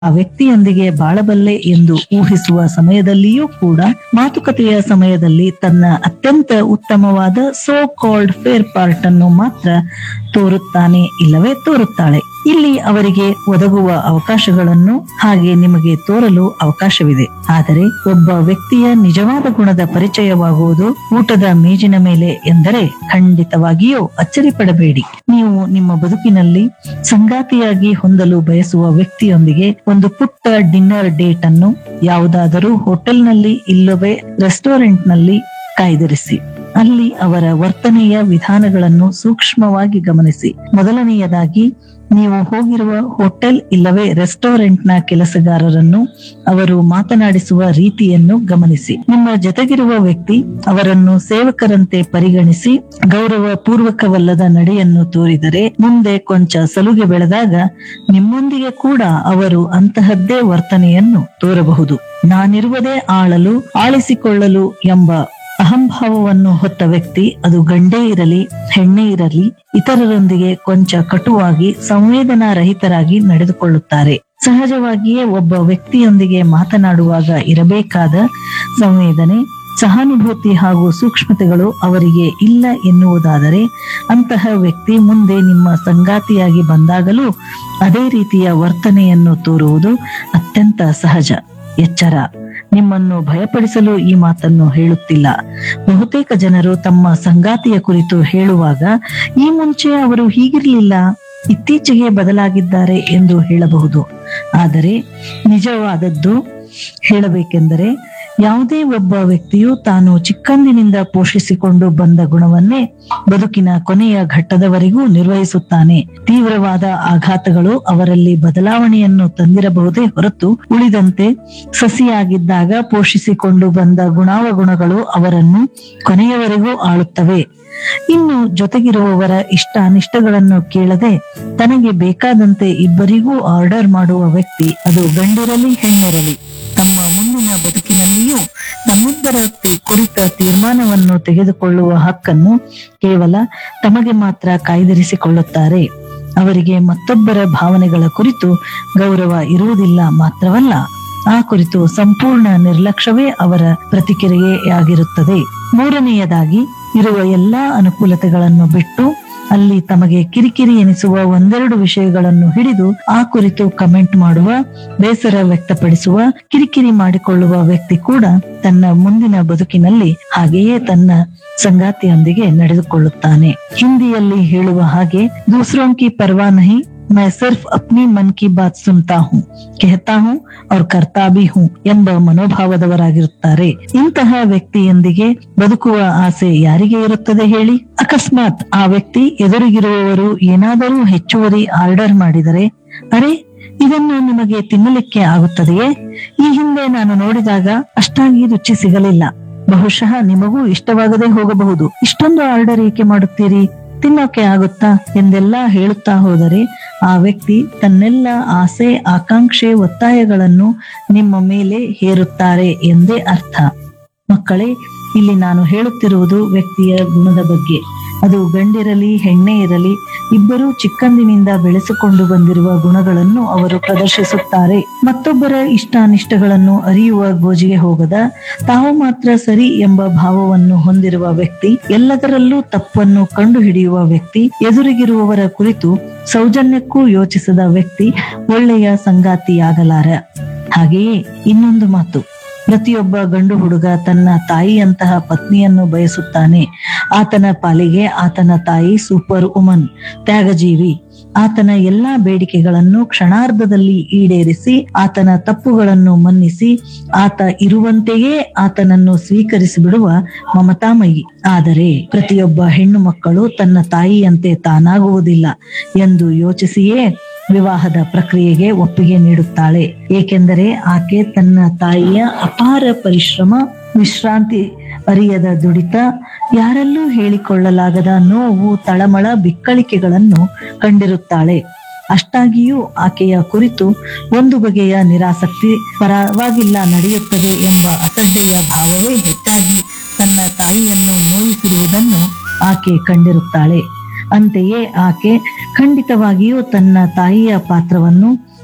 ಆ ವ್ಯಕ್ತಿಯೊಂದಿಗೆ ಬಾಳಬಲ್ಲೆ ಎಂದು ಊಹಿಸುವ ಸಮಯದಲ್ಲಿಯೂ ಕೂಡ ಮಾತುಕತೆಯ ಸಮಯದಲ್ಲಿ ತನ್ನ ಅತ್ಯಂತ ಉತ್ತಮವಾದ ಸೋ ಕಾಲ್ಡ್ ಫೇರ್ ಪಾರ್ಟ್ ಅನ್ನು ಮಾತ್ರ ತೋರುತ್ತಾನೆ ಇಲ್ಲವೇ ತೋರುತ್ತಾಳೆ ಇಲ್ಲಿ ಅವರಿಗೆ ಒದಗುವ ಅವಕಾಶಗಳನ್ನು ಹಾಗೆ ನಿಮಗೆ ತೋರಲು ಅವಕಾಶವಿದೆ ಆದರೆ ಒಬ್ಬ ವ್ಯಕ್ತಿಯ ನಿಜವಾದ ಗುಣದ ಪರಿಚಯವಾಗುವುದು ಊಟದ ಮೇಜಿನ ಮೇಲೆ ಎಂದರೆ ಖಂಡಿತವಾಗಿಯೂ ಅಚ್ಚರಿ ಪಡಬೇಡಿ ನೀವು ನಿಮ್ಮ ಬದುಕಿನಲ್ಲಿ ಸಂಗಾತಿಯಾಗಿ ಹೊಂದಲು ಬಯಸುವ ವ್ಯಕ್ತಿಯೊಂದಿಗೆ ಒಂದು ಪುಟ್ಟ ಡಿನ್ನರ್ ಡೇಟ್ ಅನ್ನು ಯಾವುದಾದರೂ ಹೋಟೆಲ್ನಲ್ಲಿ ಇಲ್ಲವೇ ರೆಸ್ಟೋರೆಂಟ್ನಲ್ಲಿ ಕಾಯ್ದಿರಿಸಿ ಅಲ್ಲಿ ಅವರ ವರ್ತನೆಯ ವಿಧಾನಗಳನ್ನು ಸೂಕ್ಷ್ಮವಾಗಿ ಗಮನಿಸಿ ಮೊದಲನೆಯದಾಗಿ ನೀವು ಹೋಗಿರುವ ಹೋಟೆಲ್ ಇಲ್ಲವೇ ರೆಸ್ಟೋರೆಂಟ್ನ ಕೆಲಸಗಾರರನ್ನು ಅವರು ಮಾತನಾಡಿಸುವ ರೀತಿಯನ್ನು ಗಮನಿಸಿ ನಿಮ್ಮ ಜೊತೆಗಿರುವ ವ್ಯಕ್ತಿ ಅವರನ್ನು ಸೇವಕರಂತೆ ಪರಿಗಣಿಸಿ ಗೌರವ ಪೂರ್ವಕವಲ್ಲದ ನಡೆಯನ್ನು ತೋರಿದರೆ ಮುಂದೆ ಕೊಂಚ ಸಲುಗೆ ಬೆಳೆದಾಗ ನಿಮ್ಮೊಂದಿಗೆ ಕೂಡ ಅವರು ಅಂತಹದ್ದೇ ವರ್ತನೆಯನ್ನು ತೋರಬಹುದು ನಾನಿರುವುದೇ ಆಳಲು ಆಳಿಸಿಕೊಳ್ಳಲು ಎಂಬ ಅಹಂಭಾವವನ್ನು ಹೊತ್ತ ವ್ಯಕ್ತಿ ಅದು ಗಂಡೇ ಇರಲಿ ಹೆಣ್ಣೇ ಇರಲಿ ಇತರರೊಂದಿಗೆ ಕೊಂಚ ಕಟುವಾಗಿ ಸಂವೇದನಾ ರಹಿತರಾಗಿ ನಡೆದುಕೊಳ್ಳುತ್ತಾರೆ ಸಹಜವಾಗಿಯೇ ಒಬ್ಬ ವ್ಯಕ್ತಿಯೊಂದಿಗೆ ಮಾತನಾಡುವಾಗ ಇರಬೇಕಾದ ಸಂವೇದನೆ ಸಹಾನುಭೂತಿ ಹಾಗೂ ಸೂಕ್ಷ್ಮತೆಗಳು ಅವರಿಗೆ ಇಲ್ಲ ಎನ್ನುವುದಾದರೆ ಅಂತಹ ವ್ಯಕ್ತಿ ಮುಂದೆ ನಿಮ್ಮ ಸಂಗಾತಿಯಾಗಿ ಬಂದಾಗಲೂ ಅದೇ ರೀತಿಯ ವರ್ತನೆಯನ್ನು ತೋರುವುದು ಅತ್ಯಂತ ಸಹಜ ಎಚ್ಚರ ನಿಮ್ಮನ್ನು ಭಯಪಡಿಸಲು ಈ ಮಾತನ್ನು ಹೇಳುತ್ತಿಲ್ಲ ಬಹುತೇಕ ಜನರು ತಮ್ಮ ಸಂಗಾತಿಯ ಕುರಿತು ಹೇಳುವಾಗ ಈ ಮುಂಚೆ ಅವರು ಹೀಗಿರ್ಲಿಲ್ಲ ಇತ್ತೀಚೆಗೆ ಬದಲಾಗಿದ್ದಾರೆ ಎಂದು ಹೇಳಬಹುದು ಆದರೆ ನಿಜವಾದದ್ದು ಹೇಳಬೇಕೆಂದರೆ ಯಾವುದೇ ಒಬ್ಬ ವ್ಯಕ್ತಿಯು ತಾನು ಚಿಕ್ಕಂದಿನಿಂದ ಪೋಷಿಸಿಕೊಂಡು ಬಂದ ಗುಣವನ್ನೇ ಬದುಕಿನ ಕೊನೆಯ ಘಟ್ಟದವರೆಗೂ ನಿರ್ವಹಿಸುತ್ತಾನೆ ತೀವ್ರವಾದ ಆಘಾತಗಳು ಅವರಲ್ಲಿ ಬದಲಾವಣೆಯನ್ನು ತಂದಿರಬಹುದೇ ಹೊರತು ಉಳಿದಂತೆ ಸಸಿಯಾಗಿದ್ದಾಗ ಪೋಷಿಸಿಕೊಂಡು ಬಂದ ಗುಣಾವಗುಣಗಳು ಅವರನ್ನು ಕೊನೆಯವರೆಗೂ ಆಳುತ್ತವೆ ಇನ್ನು ಜೊತೆಗಿರುವವರ ಇಷ್ಟ ಅನಿಷ್ಟಗಳನ್ನು ಕೇಳದೆ ತನಗೆ ಬೇಕಾದಂತೆ ಇಬ್ಬರಿಗೂ ಆರ್ಡರ್ ಮಾಡುವ ವ್ಯಕ್ತಿ ಅದು ಗಂಡಿರಲಿ ಹೆಣ್ಣಿರಲಿ ತಮ್ಮ ಮುಂದಿನ ಬದುಕಿನಲ್ಲಿಯೂ ತಮ್ಮಿಬ್ಬರ ತಿ- ಕುರಿತ ತೀರ್ಮಾನವನ್ನು ತೆಗೆದುಕೊಳ್ಳುವ ಹಕ್ಕನ್ನು ಕೇವಲ ತಮಗೆ ಮಾತ್ರ ಕಾಯ್ದಿರಿಸಿಕೊಳ್ಳುತ್ತಾರೆ ಅವರಿಗೆ ಮತ್ತೊಬ್ಬರ ಭಾವನೆಗಳ ಕುರಿತು ಗೌರವ ಇರುವುದಿಲ್ಲ ಮಾತ್ರವಲ್ಲ ಆ ಕುರಿತು ಸಂಪೂರ್ಣ ನಿರ್ಲಕ್ಷ್ಯವೇ ಅವರ ಪ್ರತಿಕ್ರಿಯೆಯಾಗಿರುತ್ತದೆ ಮೂರನೆಯದಾಗಿ ಇರುವ ಎಲ್ಲಾ ಅನುಕೂಲತೆಗಳನ್ನು ಬಿಟ್ಟು ಅಲ್ಲಿ ತಮಗೆ ಕಿರಿಕಿರಿ ಎನಿಸುವ ಒಂದೆರಡು ವಿಷಯಗಳನ್ನು ಹಿಡಿದು ಆ ಕುರಿತು ಕಮೆಂಟ್ ಮಾಡುವ ಬೇಸರ ವ್ಯಕ್ತಪಡಿಸುವ ಕಿರಿಕಿರಿ ಮಾಡಿಕೊಳ್ಳುವ ವ್ಯಕ್ತಿ ಕೂಡ ತನ್ನ ಮುಂದಿನ ಬದುಕಿನಲ್ಲಿ ಹಾಗೆಯೇ ತನ್ನ ಸಂಗಾತಿಯೊಂದಿಗೆ ನಡೆದುಕೊಳ್ಳುತ್ತಾನೆ ಹಿಂದಿಯಲ್ಲಿ ಹೇಳುವ ಹಾಗೆ ದೂಸರೋं की परवाह नहीं मैं सिर्फ अपनी मन की बात सुनता हूँ कहता हूँ और करता भी हूँ ಎಂಬ ಮನೋಭಾವದವರಾಗಿರುತ್ತಾರೆ ಇಂತಹ ವ್ಯಕ್ತಿಯೊಂದಿಗೆ ಬದುಕುವ ಆಸೆ ಯಾರಿಗೆ ಇರುತ್ತದೆ ಹೇಳಿ ಅಕಸ್ಮಾತ್ ಆ ವ್ಯಕ್ತಿ ಎದುರಿಗಿರುವವರು ಏನಾದರೂ ಹೆಚ್ಚುವರಿ ಆರ್ಡರ್ ಮಾಡಿದರೆ ಅರೆ ಇದನ್ನು ನಿಮಗೆ ತಿನ್ನಲಿಕ್ಕೆ ಆಗುತ್ತದೆಯೇ ಈ ಹಿಂದೆ ನಾನು ನೋಡಿದಾಗ ಅಷ್ಟಾಗಿ ರುಚಿ ಸಿಗಲಿಲ್ಲ ಬಹುಶಃ ನಿಮಗೂ ಇಷ್ಟವಾಗದೆ ಹೋಗಬಹುದು ಇಷ್ಟೊಂದು ಆರ್ಡರ್ ಏಕೆ ಮಾಡುತ್ತೀರಿ ತಿನ್ನೋಕೆ ಆಗುತ್ತಾ ಎಂದೆಲ್ಲ ಹೇಳುತ್ತಾ ಹೋದರೆ ಆ ವ್ಯಕ್ತಿ ತನ್ನೆಲ್ಲ ಆಸೆ ಆಕಾಂಕ್ಷೆ ಒತ್ತಾಯಗಳನ್ನು ನಿಮ್ಮ ಮೇಲೆ ಹೇರುತ್ತಾರೆ ಎಂದೇ ಅರ್ಥ ಮಕ್ಕಳೇ ಇಲ್ಲಿ ನಾನು ಹೇಳುತ್ತಿರುವುದು ವ್ಯಕ್ತಿಯ ಗುಣದ ಬಗ್ಗೆ ಅದು ಗಂಡಿರಲಿ ಹೆಣ್ಣೆ ಇರಲಿ ಇಬ್ಬರೂ ಚಿಕ್ಕಂದಿನಿಂದ ಬೆಳೆಸಿಕೊಂಡು ಬಂದಿರುವ ಗುಣಗಳನ್ನು ಅವರು ಪ್ರದರ್ಶಿಸುತ್ತಾರೆ ಮತ್ತೊಬ್ಬರ ಇಷ್ಟಾನಿಷ್ಟಗಳನ್ನು ಅರಿಯುವ ಗೋಜಿಗೆ ಹೋಗದ ತಾವು ಮಾತ್ರ ಸರಿ ಎಂಬ ಭಾವವನ್ನು ಹೊಂದಿರುವ ವ್ಯಕ್ತಿ ಎಲ್ಲದರಲ್ಲೂ ತಪ್ಪನ್ನು ಕಂಡುಹಿಡಿಯುವ ವ್ಯಕ್ತಿ ಎದುರಿಗಿರುವವರ ಕುರಿತು ಸೌಜನ್ಯಕ್ಕೂ ಯೋಚಿಸದ ವ್ಯಕ್ತಿ ಒಳ್ಳೆಯ ಸಂಗಾತಿಯಾಗಲಾರ ಹಾಗೆಯೇ ಇನ್ನೊಂದು ಮಾತು ಪ್ರತಿಯೊಬ್ಬ ಗಂಡು ಹುಡುಗ ತನ್ನ ತಾಯಿಯಂತಹ ಪತ್ನಿಯನ್ನು ಬಯಸುತ್ತಾನೆ ಆತನ ಪಾಲಿಗೆ ಆತನ ತಾಯಿ ಸೂಪರ್ ವುಮನ್ ತ್ಯಾಗಜೀವಿ ಆತನ ಎಲ್ಲಾ ಬೇಡಿಕೆಗಳನ್ನು ಕ್ಷಣಾರ್ಧದಲ್ಲಿ ಈಡೇರಿಸಿ ಆತನ ತಪ್ಪುಗಳನ್ನು ಮನ್ನಿಸಿ ಆತ ಇರುವಂತೆಯೇ ಆತನನ್ನು ಸ್ವೀಕರಿಸಿ ಬಿಡುವ ಮಮತಾಮಯಿ ಆದರೆ ಪ್ರತಿಯೊಬ್ಬ ಹೆಣ್ಣು ಮಕ್ಕಳು ತನ್ನ ತಾಯಿಯಂತೆ ತಾನಾಗುವುದಿಲ್ಲ ಎಂದು ಯೋಚಿಸಿಯೇ ವಿವಾಹದ ಪ್ರಕ್ರಿಯೆಗೆ ಒಪ್ಪಿಗೆ ನೀಡುತ್ತಾಳೆ ಏಕೆಂದರೆ ಆಕೆ ತನ್ನ ತಾಯಿಯ ಅಪಾರ ಪರಿಶ್ರಮ ವಿಶ್ರಾಂತಿ ಅರಿಯದ ದುಡಿತ ಯಾರಲ್ಲೂ ಹೇಳಿಕೊಳ್ಳಲಾಗದ ನೋವು ತಳಮಳ ಬಿಕ್ಕಳಿಕೆಗಳನ್ನು ಕಂಡಿರುತ್ತಾಳೆ ಅಷ್ಟಾಗಿಯೂ ಆಕೆಯ ಕುರಿತು ಒಂದು ಬಗೆಯ ನಿರಾಸಕ್ತಿ ಪರವಾಗಿಲ್ಲ ನಡೆಯುತ್ತದೆ ಎಂಬ ಅಸಡ್ಡೆಯ ಭಾವವೇ ಹೆಚ್ಚಾಗಿ ತನ್ನ ತಾಯಿಯನ್ನು ನೋಯಿಸಿರುವುದನ್ನು ಆಕೆ ಕಂಡಿರುತ್ತಾಳೆ ಅಂತೆಯೇ ಆಕೆ ಖಂಡಿತವಾಗಿಯೂ ತನ್ನ ತಾಯಿಯ ಪಾತ್ರವನ್ನು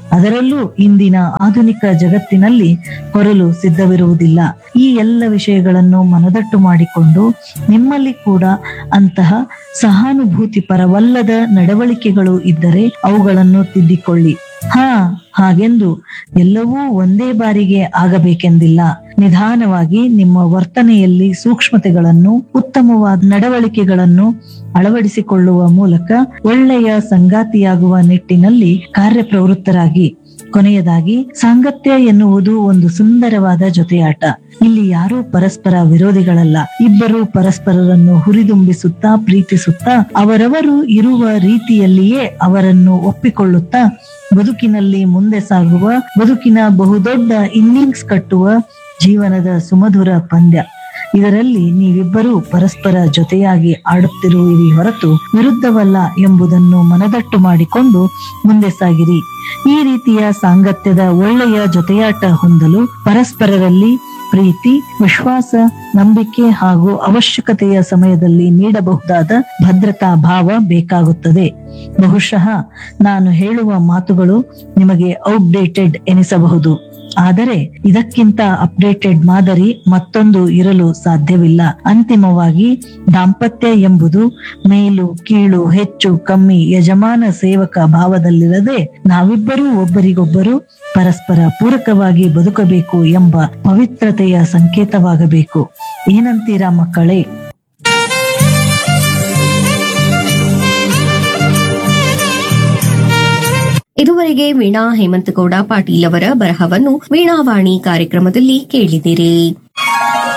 ಅದರಲ್ಲೂ ಇಂದಿನ ಆಧುನಿಕ ಜಗತ್ತಿನಲ್ಲಿ ಹೊರಲು ಸಿದ್ಧವಿರುವುದಿಲ್ಲ ಈ ಎಲ್ಲ ವಿಷಯಗಳನ್ನು ಮನದಟ್ಟು ಮಾಡಿಕೊಂಡು ನಿಮ್ಮಲ್ಲಿ ಕೂಡ ಅಂತಹ ಸಹಾನುಭೂತಿ ಪರವಲ್ಲದ ನಡವಳಿಕೆಗಳು ಇದ್ದರೆ ಅವುಗಳನ್ನು ತಿದ್ದಿಕೊಳ್ಳಿ ಹಾ ಹಾಗೆಂದು ಎಲ್ಲವೂ ಒಂದೇ ಬಾರಿಗೆ ಆಗಬೇಕೆಂದಿಲ್ಲ ನಿಧಾನವಾಗಿ ನಿಮ್ಮ ವರ್ತನೆಯಲ್ಲಿ ಸೂಕ್ಷ್ಮತೆಗಳನ್ನು ಉತ್ತಮವಾದ ನಡವಳಿಕೆಗಳನ್ನು ಅಳವಡಿಸಿಕೊಳ್ಳುವ ಮೂಲಕ ಒಳ್ಳೆಯ ಸಂಗಾತಿಯಾಗುವ ನಿಟ್ಟಿನಲ್ಲಿ ಕಾರ್ಯಪ್ರವೃತ್ತರಾಗಿ ಕೊನೆಯದಾಗಿ ಸಾಂಗತ್ಯ ಎನ್ನುವುದು ಒಂದು ಸುಂದರವಾದ ಜೊತೆಯಾಟ ಇಲ್ಲಿ ಯಾರೂ ಪರಸ್ಪರ ವಿರೋಧಿಗಳಲ್ಲ ಇಬ್ಬರು ಪರಸ್ಪರರನ್ನು ಹುರಿದುಂಬಿಸುತ್ತಾ ಪ್ರೀತಿಸುತ್ತಾ ಅವರವರು ಇರುವ ರೀತಿಯಲ್ಲಿಯೇ ಅವರನ್ನು ಒಪ್ಪಿಕೊಳ್ಳುತ್ತಾ ಬದುಕಿನಲ್ಲಿ ಮುಂದೆ ಸಾಗುವ ಬದುಕಿನ ಬಹುದೊಡ್ಡ ಇನ್ನಿಂಗ್ಸ್ ಕಟ್ಟುವ ಜೀವನದ ಸುಮಧುರ ಪಂದ್ಯ ಇದರಲ್ಲಿ ನೀವಿಬ್ಬರೂ ಪರಸ್ಪರ ಜೊತೆಯಾಗಿ ಆಡುತ್ತಿರುವಿರಿ ಹೊರತು ವಿರುದ್ಧವಲ್ಲ ಎಂಬುದನ್ನು ಮನದಟ್ಟು ಮಾಡಿಕೊಂಡು ಮುಂದೆ ಸಾಗಿರಿ ಈ ರೀತಿಯ ಸಾಂಗತ್ಯದ ಒಳ್ಳೆಯ ಜೊತೆಯಾಟ ಹೊಂದಲು ಪರಸ್ಪರರಲ್ಲಿ ಪ್ರೀತಿ ವಿಶ್ವಾಸ ನಂಬಿಕೆ ಹಾಗೂ ಅವಶ್ಯಕತೆಯ ಸಮಯದಲ್ಲಿ ನೀಡಬಹುದಾದ ಭದ್ರತಾ ಭಾವ ಬೇಕಾಗುತ್ತದೆ ಬಹುಶಃ ನಾನು ಹೇಳುವ ಮಾತುಗಳು ನಿಮಗೆ ಔಟ್ಡೇಟೆಡ್ ಎನಿಸಬಹುದು ಆದರೆ ಇದಕ್ಕಿಂತ ಅಪ್ಡೇಟೆಡ್ ಮಾದರಿ ಮತ್ತೊಂದು ಇರಲು ಸಾಧ್ಯವಿಲ್ಲ ಅಂತಿಮವಾಗಿ ದಾಂಪತ್ಯ ಎಂಬುದು ಮೇಲು ಕೀಳು ಹೆಚ್ಚು ಕಮ್ಮಿ ಯಜಮಾನ ಸೇವಕ ಭಾವದಲ್ಲಿರದೆ ನಾವಿಬ್ಬರೂ ಒಬ್ಬರಿಗೊಬ್ಬರು ಪರಸ್ಪರ ಪೂರಕವಾಗಿ ಬದುಕಬೇಕು ಎಂಬ ಪವಿತ್ರತೆಯ ಸಂಕೇತವಾಗಬೇಕು ಏನಂತೀರಾ ಮಕ್ಕಳೇ ಇದುವರೆಗೆ ವೀಣಾ ಹೇಮಂತಗೌಡ ಪಾಟೀಲ್ ಅವರ ಬರಹವನ್ನು ವೀಣಾವಾಣಿ ಕಾರ್ಯಕ್ರಮದಲ್ಲಿ ಕೇಳಿದಿರಿ